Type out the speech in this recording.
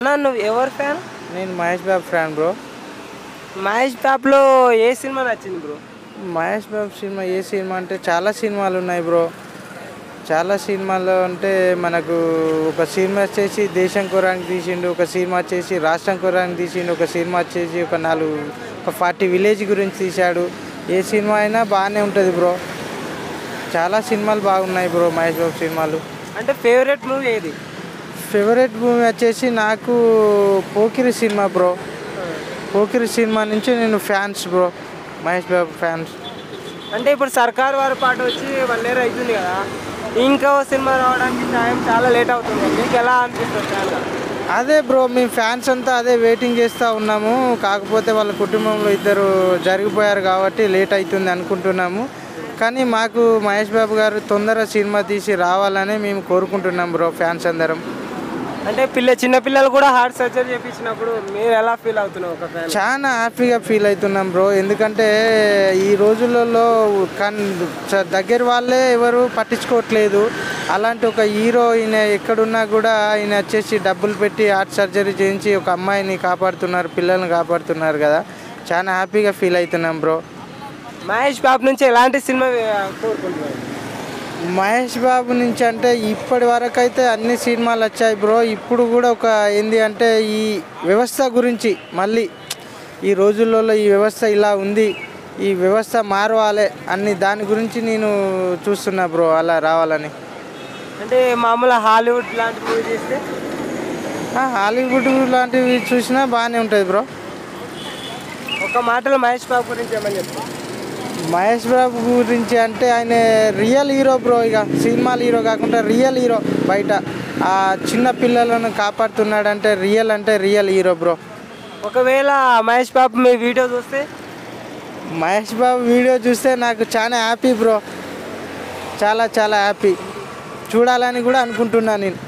అన్నా నువ్వు ఎవరు ఫ్యాన్ నేను మహేష్ బాబు ఫ్యాన్ బ్రో మహేష్ బాబ్లో ఏ సినిమా నచ్చింది బ్రో మహేష్ బాబు సినిమా ఏ సినిమా అంటే చాలా సినిమాలు ఉన్నాయి బ్రో చాలా సినిమాలు అంటే మనకు ఒక సినిమా వచ్చేసి దేశం కొరానికి తీసిండు ఒక సినిమా వచ్చేసి రాష్ట్రం కొరానికి తీసిండు ఒక సినిమా వచ్చేసి ఒక నాలుగు ఒక ఫార్టీ విలేజ్ గురించి తీశాడు ఏ సినిమా అయినా బాగానే ఉంటుంది బ్రో చాలా సినిమాలు బాగున్నాయి బ్రో మహేష్ బాబు సినిమాలు అంటే ఫేవరెట్ మూవీ ఏది ఫేవరెట్ మూవీ వచ్చేసి నాకు పోకిరి సినిమా బ్రో పోకిరి సినిమా నుంచి నేను fans bro Mahesh Babu fans అంటే ఇప్పుడు సర్కార్ వారి పాట వచ్చి వన్ ఇయర్ అవుతుంది కదా ఇంకో సినిమా రావడానికి టైం చాలా లేట్ అవుతుంది మీకు ఎలా అనిపిస్తుంది ఫ్యాన్గా అదే బ్రో మేము ఫ్యాన్స్ అంతా అదే వెయిటింగ్ చేస్తూ ఉన్నాము కాకపోతే వాళ్ళ కుటుంబంలో ఇద్దరు జరిగిపోయారు కాబట్టి లేట్ అవుతుంది అనుకుంటున్నాము కానీ మాకు మహేష్ బాబు గారు తొందర సినిమా తీసి రావాలని మేము కోరుకుంటున్నాం బ్రో ఫ్యాన్స్ అందరం అంటే పిల్ల చిన్న పిల్లలు కూడా హార్ట్ సర్జరీ చేయించినప్పుడు మీరు ఎలా ఫీల్ అవుతున్నావు ఒక ఫ్యాన్ చాలా హ్యాపీగా ఫీల్ అవుతున్నాం బ్రో ఎందుకంటే ఈ రోజులలో కన్ చ- దగ్గర వాళ్ళే ఎవరు పట్టించుకోవట్లేదు అలాంటి ఒక హీరో ఈయన ఎక్కడున్నా కూడా ఆయన వచ్చేసి డబ్బులు పెట్టి హార్ట్ సర్జరీ చేయించి ఒక అమ్మాయిని కాపాడుతున్నారు పిల్లల్ని కాపాడుతున్నారు కదా చాలా హ్యాపీగా ఫీల్ అవుతున్నాం బ్రో మహేష్ బాబు నుంచి ఎలాంటి సినిమా ఆ, కోరుకుంటున్నారు మహేష్ బాబు నుంచి అంటే ఇప్పటి వరకు అయితే అన్ని సినిమాలు వచ్చాయి బ్రో ఇప్పుడు కూడా ఒక ఏంది అంటే ఈ వ్యవస్థ గురించి మళ్ళీ ఈ రోజులలో ఈ వ్యవస్థ ఇలా ఉంది ఈ వ్యవస్థ మారవాలి అన్ని దాని గురించి నేను చూస్తున్నా బ్రో అలా రావాలని అంటే మామూలు హాలీవుడ్ లాంటి మూవీ చేస్తే ఆ, హాలీవుడ్ లాంటివి చూసినా బాగానే ఉంటుంది బ్రో ఒక మాటలో మహేష్ బాబు గురించి ఏమని చెప్తారు మహేష్ బాబు గురించి అంటే ఆయన రియల్ హీరో బ్రో ఇక సినిమాల హీరో కాకుండా రియల్ హీరో బయట ఆ చిన్న పిల్లలను కాపాడుతున్నాడంటే రియల్ అంటే రియల్ హీరో బ్రో ఒకవేళ మహేష్ బాబు మీ వీడియో చూస్తే మహేష్ బాబు వీడియో చూస్తే నాకు చాలా హ్యాపీ బ్రో చాలా చాలా హ్యాపీ చూడాలని కూడా అనుకుంటున్నాను నేను